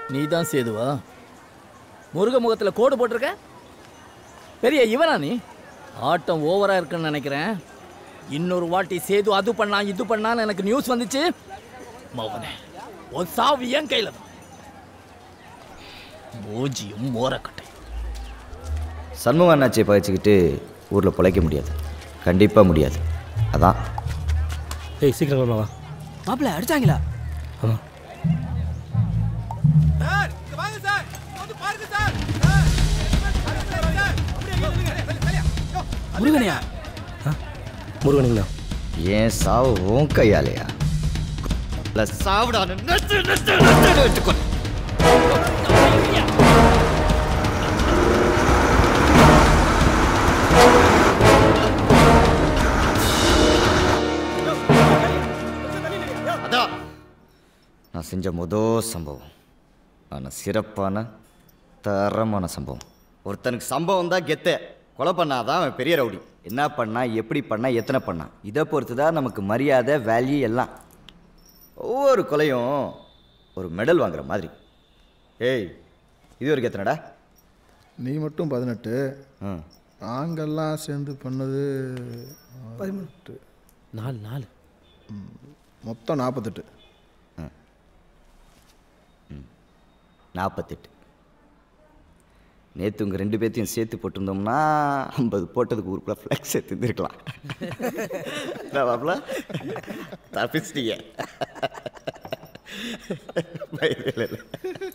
நீ தான் சேதுவா முருக முகத்தில் கோடு போட்டிருக்க பெரிய இவனா நீ ஆட்டம் ஓவரா இருக்குன்னு நினைக்கிறேன் இன்னொரு வாட்டி சேது அது பண்ணா இது பண்ணான்னு எனக்கு நியூஸ் வந்துச்சு மௌனே உன் சாவு என் கையில தான் மூஜியும் மோரக்கட்டை சண்முக அண்ணாச்சியை பகிச்சுக்கிட்டு ஊரில் பிழைக்க முடியாது கண்டிப்பாக முடியாது அதான் ஏய் சீக்கிரம் வரலாம் வா மாப்பிள்ள அடிச்சாங்களா ஆமாம் முருகனையா முருகனுங்களா ஏன் சாவு உன் கையாலையா இல்ல சாவுடான்னு நட்டு நட்டு நட்டு வச்சுக்கோ அதான் நான் செஞ்ச முதல் சம்பவம் ஆனால் சிறப்பான தரமான சம்பவம் ஒருத்தனுக்கு சம்பவம் தான் கெத்து கொலை பண்ணாதான் அவன் பெரிய ரவுடி என்ன பண்ணா எப்படி பண்ணா எத்தனை பண்ணா இதை பொறுத்து தான் நமக்கு மரியாதை வேல்யூ எல்லாம் ஒவ்வொரு கொலையும் ஒரு மெடல் வாங்குற மாதிரி ஏய் இது வரைக்கும் எத்தனைடா நீ மட்டும் பதினெட்டு ம் நாங்கெல்லாம் சேர்ந்து பண்ணது பதிமூணு நாலு நாலு மொத்தம் நாற்பத்தெட்டு நாற்பத்தெட்டு நேற்று உங்கள் ரெண்டு பேர்த்தையும் சேர்த்து போட்டிருந்தோம்னா ஐம்பது போட்டதுக்கு ஊருக்குள்ள ஃப்ளெக்ஸ் எடுத்துருக்கலாம் பாப்ல தப்பிச்சிட்டீங்க இல்லை, இல்லை.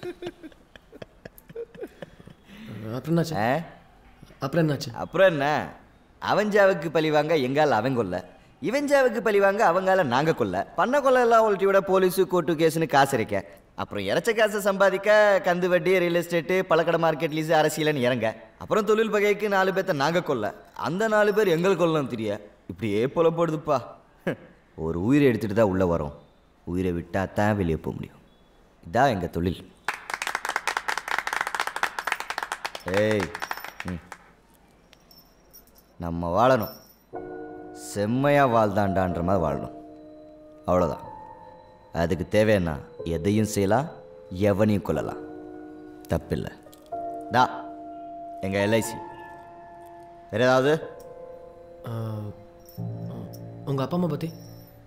அப்புறம் என்னாச்சு ஆ? அப்புறம் என்னாச்சு அப்புறம் என்ன அவஞ்சாவுக்கு பழி வாங்க எங்கால அவன் கொல்ல இவஞ்சாவுக்கு பழி வாங்க அவங்கால நாங்க கொல்ல பண்ண கொல்ல எல்லாம் உள்ட்டி விட போலீஸு கோர்ட்டு கேஸ்னு காசு இறைக்க அப்புறம் இறைச்ச காசை சம்பாதிக்க கந்து வட்டி ரியல் எஸ்டேட்டு பழக்கடை மார்க்கெட் லீஸு அரசியல்னு இறங்க அப்புறம் தொழில் பகைக்கு நாலு பேர்த்த நாங்க கொல்ல அந்த நாலு பேர் எங்கள் கொல்லம் தெரிய இப்படியே போல போடுதுப்பா ஒரு உயிரை எடுத்துட்டு தான் உள்ள வரோம் உயிரை விட்டா தான் வெளியே போக முடியும் இதான் எங்க தொழில் ஏய் ம் நம்ம வாழணும் செம்மையாக வாழ்தாண்டான்ற மாதிரி வாழணும் அவ்வளோதான் அதுக்கு தேவைன்னா எதையும் செய்யலாம் எவனையும் கொள்ளலாம் தப்பில்லை தா எங்கள் எல்ஐசி வேறு ஏதாவது உங்கள் அப்பா அம்மா பற்றி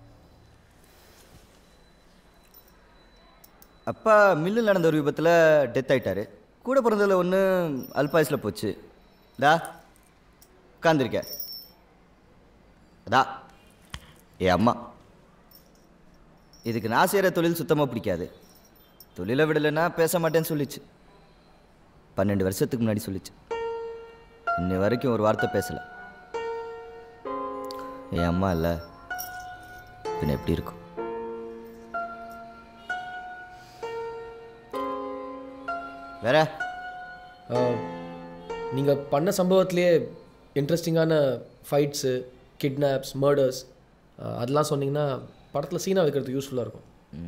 அப்பா மில்லில் நடந்த ஒரு விபத்தில் டெத் ஆயிட்டாரு கூட பிறந்ததில் ஒன்று அல்பாயுஸில் போச்சு தா உட்காந்துருக்க அதா என் அம்மா இதுக்கு நான் செய்கிற தொழில் சுத்தமாக பிடிக்காது தொழிலை விடலைன்னா பேச மாட்டேன்னு சொல்லிச்சு பன்னெண்டு வருஷத்துக்கு முன்னாடி சொல்லிச்சு இன்னை வரைக்கும் ஒரு வார்த்தை பேசலை என் அம்மா இல்லை பின்ன எப்படி இருக்கும் வேற நீங்கள் பண்ண சம்பவத்திலேயே இன்ட்ரெஸ்டிங்கான ஃபைட்ஸு கிட்னாப்ஸ் மர்டர்ஸ் அதெல்லாம் சொன்னீங்கன்னா படத்தில் சீனா வைக்கிறதுக்கு யூஸ்ஃபுல்லாக இருக்கும்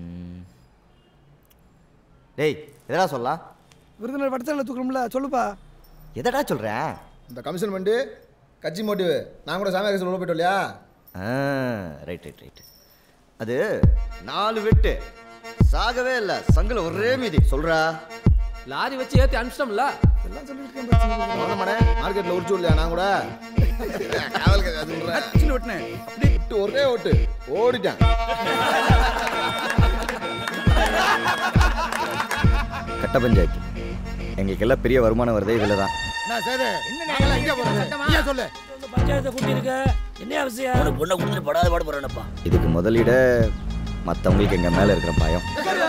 டேய் எதடா சொல்லலாம் விருதுநகர் படத்தில் தூக்கணும்ல சொல்லுப்பா எதடா சொல்கிறேன் இந்த கமிஷன் பண்ணி கட்சி மோட்டிவ் நான் கூட சாமியார் கேஸில் உள்ள போயிட்டோம் இல்லையா ஆ ரைட் ரைட் ரைட் அது நாலு வெட்டு சாகவே இல்லை சங்கில ஒரே மீதி சொல்றா லாரி வச்சு ஏற்றி அனுப்பிச்சிட்டோம்ல எல்லாம் சொல்லிட்டு அவ்வளோதானே மார்க்கெட்டில் உரிச்சு இல்லையா நான் கூட காவல் கேஸ் அதுன்றேன். ஓட்டினேன் விட்டு ஒரே ஓட்டு ஓடிட்டேன் கட்ட பஞ்சாயத்து எங்களுக்கெல்லாம் பெரிய வருமானம் வருதே இதில் தான் சொல்லு பஞ்சாயத்தை கூட்டியிருக்க என்ன அவசியம் பொண்ணை கொடுத்துட்டு படாத பாடு போறானப்பா இதுக்கு முதலீட மற்றவங்களுக்கு எங்கள் மேலே இருக்கிற பயம்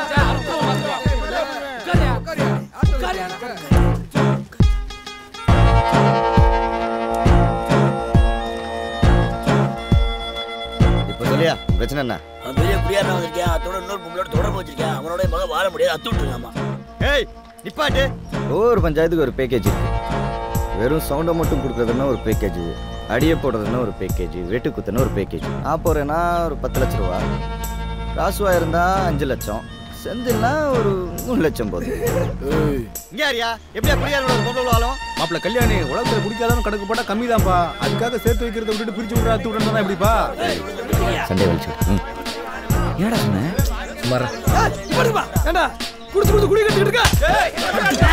இப்போ சொல்லியா பிரச்சனை என்ன அவன் பெரிய குடியாரன் வந்திருக்கேன் அதோட இன்னொரு பொண்ணோட தொடர்பு வச்சிருக்கேன் அவனோட என் மகன் வாழ முடியாது அத்து விட்டுருக்காமா ஏய் நிப்பாட்டு ஒவ்வொரு பஞ்சாயத்துக்கு ஒரு பேக்கேஜ் இருக்கு வெறும் சவுண்டை மட்டும் கொடுக்குறதுன்னா ஒரு பேக்கேஜ் அடியை போடுறதுன்னா ஒரு பேக்கேஜ் வெட்டு குத்துனா ஒரு பேக்கேஜ் நான் போகிறேன்னா ஒரு பத்து லட்ச ரூபா ராசுவா இருந்தால் அஞ்சு லட்சம் செந்தில்னா ஒரு மூணு லட்சம் போகுது இங்கே யாரியா எப்படியா குடியாரோட பொம்பளை ஆளும் மாப்பிள்ள கல்யாணி உலகத்துல பிடிக்காதவன் கணக்கு போட்டா கம்மி தான்ப்பா அதுக்காக சேர்த்து வைக்கிறத விட்டுட்டு பிரிச்சு விட்ற அத்து விட்றா எப்படிப்பா சண்டே வலிச்சு ம் சுமாரா ஏண்டா குடிச்சு குடிச்சு குடி கட்டிட்டு இருக்க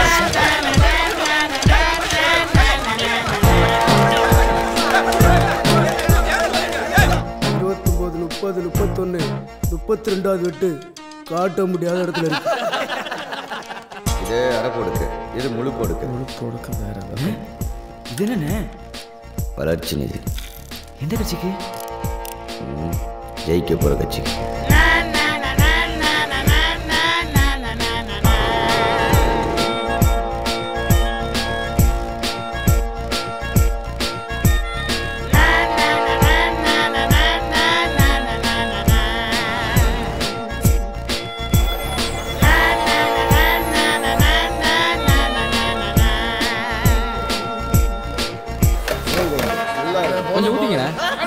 இருபத்தொம்போது முப்பது முப்பத்தொன்று முப்பத்தி ரெண்டாவது வெட்டு காட்ட முடியாத இடத்துல இருக்கு இது அரை கொடுக்கு இது முழு கொடுக்கு கொடுக்க வேற இது என்னண்ணே வளர்ச்சி நிதி எந்த கட்சிக்கு ஜெயிக்க போகிற கட்சிக்கு கொஞ்சம் ஊட்டிங்கண்ணே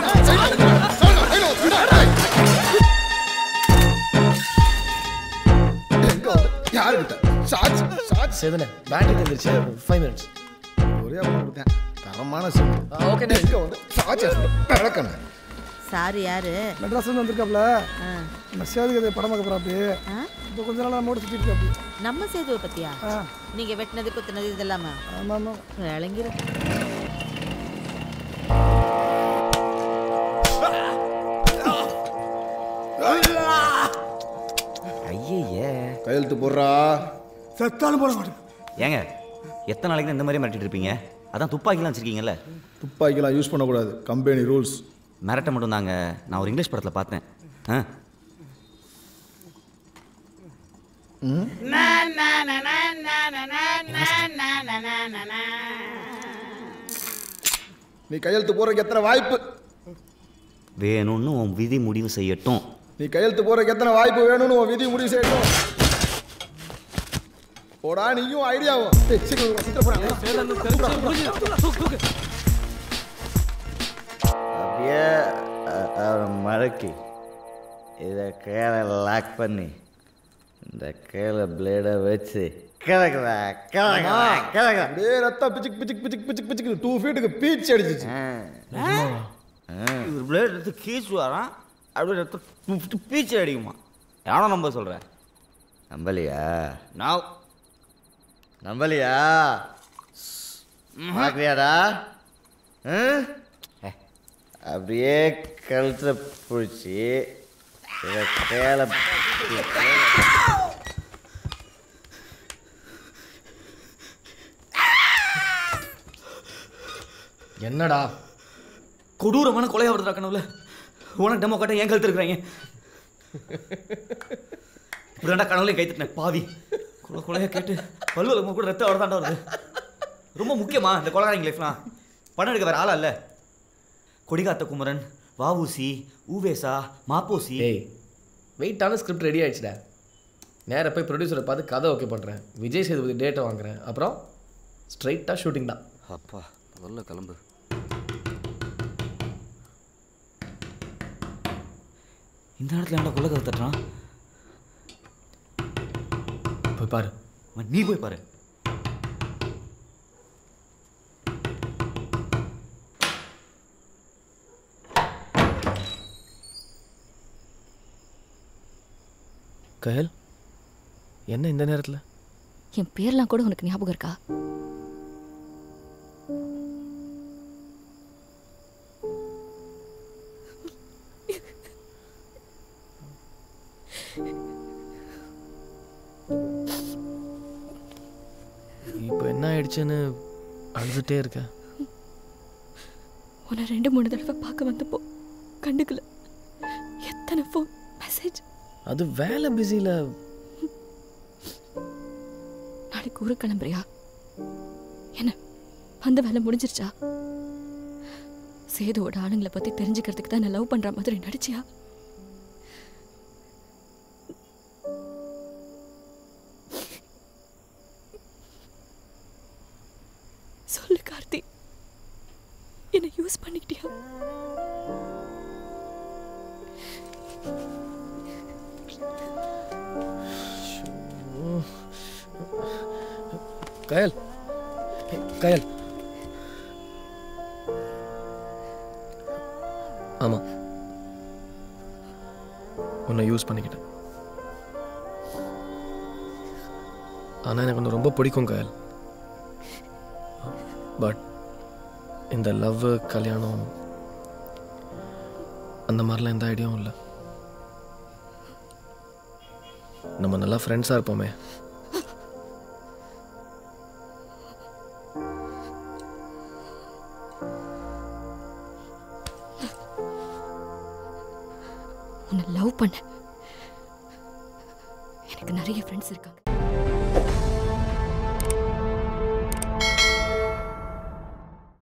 யாருக்கிட்ட சாட்சி சாட்சி சேதனே பேட்டரி தந்துருச்சு ஃபைவ் மினிட்ஸ் ஒரே அவன் கொடுத்தேன் தரமான சிம் ஓகே எங்க வந்து சாட்சி விளக்கணும் சார் யாரு மெட்ராஸ் வந்து வந்திருக்காப்ல ஆ. நம்ம சேதுகதை படம் பார்க்க போறாப்படி ஆ? இப்போ கொஞ்ச நாள் நம்ம சுற்றிட்டு இருக்காப்படி நம்ம சேதுவை பத்தியா ஆ நீங்க வெட்டினது குத்துனது இதெல்லாமா ஆமாம் ஆமாம் விளங்கிரும் ஐயே கையெழுத்து போடுறா செத்தாலும் போட மாட்டேன் ஏங்க எத்தனை நாளைக்கு தான் இந்த மாதிரி மிரட்டிட்டு இருப்பீங்க அதான் துப்பாக்கிலாம் வச்சிருக்கீங்கல்ல துப்பாக்கிலாம் யூஸ் பண்ணக்கூடாது கம்பெனி ரூல்ஸ் மிரட்ட மட்டும் தாங்க நான் ஒரு இங்கிலீஷ் படத்தில் பார்த்தேன் ஆ நீ கையெழுத்து போடுறதுக்கு எத்தனை வாய்ப்பு வேணும்னு உன் விதி முடிவு செய்யட்டும் நீ கையெழுத்து போடுறதுக்கு எத்தனை வாய்ப்பு வேணும்னு உன் விதி முடிவு செய்யணும் போடா நீயும் ஐடியாவும் ஏய், சீக்கிரம் வா, சீக்கிரம் போடா. அப்படியே மடக்கி இதை கையில் லாக் பண்ணி இந்த கையில் பிளேடை வச்சு கிழக்குதா கிழக்குதா கிழக்குதா அப்படியே ரத்தம் பிச்சுக்கு பிச்சுக்கு பிச்சுக்கு பிச்சுக்கு பிச்சுக்கு டூ ஃபீட்டுக்கு பீச் அடிச்சிச்சு இது பிளேட் எடுத்து கீச்சு வரான் அப்படியே ரத்தம் பீச்சு அடிக்குமா எவனோ நம்ப சொல்கிறேன் நம்பலையா நான் நம்பலையா பார்க்கலையாடா அப்படியே கழுத்தில் பிடிச்சி இதை கேள என்னடா கொடூரமான கொலையா வருதுடா கனவுல உனக்கு டெமோ காட்ட ஏன் கழுத்து இருக்கிறாங்க இப்படிடா கனவுலையும் கை தட்டினேன் பாவி கொலை கொலையா கேட்டு பல்லுவலமா கூட ரத்தம் வரதாண்டா வருது ரொம்ப முக்கியமா இந்த கொலகாரங்க லைஃப்லாம் படம் எடுக்க வேற ஆளா இல்ல கொடிகாத்த குமரன் வாவூசி ஊவேசா மாப்போசி ஏய் வெயிட்டான ஸ்கிரிப்ட் ரெடி ஆயிடுச்சுடா நேரா போய் ப்ரொடியூசரை பார்த்து கதை ஓகே பண்ணுறேன் விஜய் சேதுபதி டேட்டை வாங்குறேன் அப்புறம் ஸ்ட்ரைட்டாக ஷூட்டிங் தான் அப்பா முதல்ல கிளம்பு இந்த இடத்துல என்ன கொலை கதை தட்டுறான் போய் பாரு அவன் நீ போய் பாரு கயல் என்ன இந்த நேரத்தில் என் பேர்லாம் கூட உனக்கு ஞாபகம் இருக்கா இப்போ என்ன ஆயிடுச்சுன்னு அழுதுகிட்டே இருக்க உன்னை ரெண்டு மூணு தடவை பார்க்க வந்தப்போ கண்டுக்கல எத்தனை ஃபோன் மெசேஜ் அது வேலை பிஸியில் நாளைக்கு ஊருக்கு கிளம்புறியா என்ன வந்த வேலை முடிஞ்சிருச்சா சேதுவோட ஆளுங்களை பத்தி தெரிஞ்சுக்கிறதுக்கு தான் நான் லவ் பண்ற மாதிரி நடிச்சியா சொல்லு கார்த்தி என்னை யூஸ் பண்ணிக்கிட்டியா கயல் ஏய், கயல் ஆமாம் உன்னை யூஸ் பண்ணிக்கிட்டேன் ஆனால் எனக்கு ஒன்று ரொம்ப பிடிக்கும் கயல் பட் இந்த லவ் கல்யாணம் அந்த மாதிரிலாம் எந்த ஐடியாவும் இல்லை நம்ம நல்லா ஃப்ரெண்ட்ஸாக இருப்போமே உன்னை லவ் பண்ண எனக்கு நிறைய ஃப்ரெண்ட்ஸ் இருக்காங்க